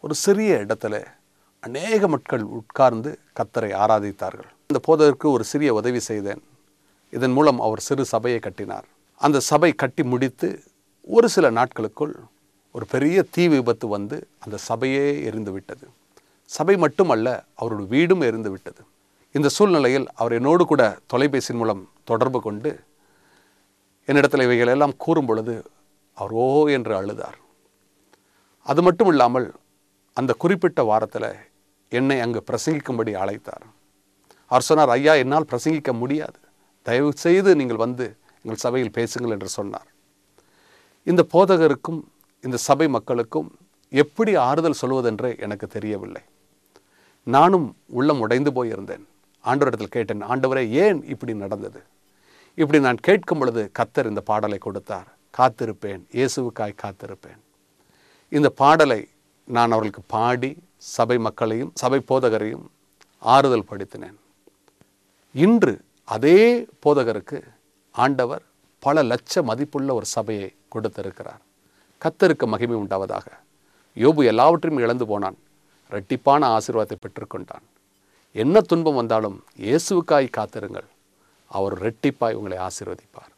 ஒரு சிறிய இடத்துல அநேக மக்கள் உட்கார்ந்து கத்தரை ஆராதித்தார்கள் இந்த போதற்கு ஒரு சிறிய உதவி செய்தேன் இதன் மூலம் அவர் சிறு சபையை கட்டினார் அந்த சபை கட்டி முடித்து ஒரு சில நாட்களுக்குள் ஒரு பெரிய தீ விபத்து வந்து அந்த சபையே எரிந்து விட்டது சபை மட்டுமல்ல அவருடைய வீடும் எரிந்து விட்டது இந்த சூழ்நிலையில் அவர் என்னோடு கூட தொலைபேசியின் மூலம் தொடர்பு கொண்டு என்னிடத்தில் இவைகள் எல்லாம் கூறும் பொழுது அவர் ஓ என்று அழுதார் அது மட்டும் இல்லாமல் அந்த குறிப்பிட்ட வாரத்தில் என்னை அங்கு பிரசங்கிக்கும்படி அழைத்தார் அவர் சொன்னார் ஐயா என்னால் பிரசங்கிக்க முடியாது தயவு செய்து நீங்கள் வந்து எங்கள் சபையில் பேசுங்கள் என்று சொன்னார் இந்த போதகருக்கும் இந்த சபை மக்களுக்கும் எப்படி ஆறுதல் சொல்வதென்று எனக்கு தெரியவில்லை நானும் உள்ளம் உடைந்து போயிருந்தேன் ஆண்டவரிடத்தில் கேட்டேன் ஆண்டவரே ஏன் இப்படி நடந்தது இப்படி நான் கேட்கும் பொழுது கத்தர் இந்த பாடலை கொடுத்தார் காத்திருப்பேன் இயேசுவுக்காய் காத்திருப்பேன் இந்த பாடலை நான் அவர்களுக்கு பாடி சபை மக்களையும் சபை போதகரையும் ஆறுதல் படுத்தினேன் இன்று அதே போதகருக்கு ஆண்டவர் பல லட்ச மதிப்புள்ள ஒரு சபையை கொடுத்திருக்கிறார் கத்தருக்கு மகிமை உண்டாவதாக யோபு எல்லாவற்றையும் இழந்து போனான் இரட்டிப்பான ஆசீர்வாதத்தை பெற்றுக்கொண்டான் என்ன துன்பம் வந்தாலும் இயேசுவுக்காய் காத்திருங்கள் அவர் இரட்டிப்பாய் உங்களை ஆசீர்வதிப்பார்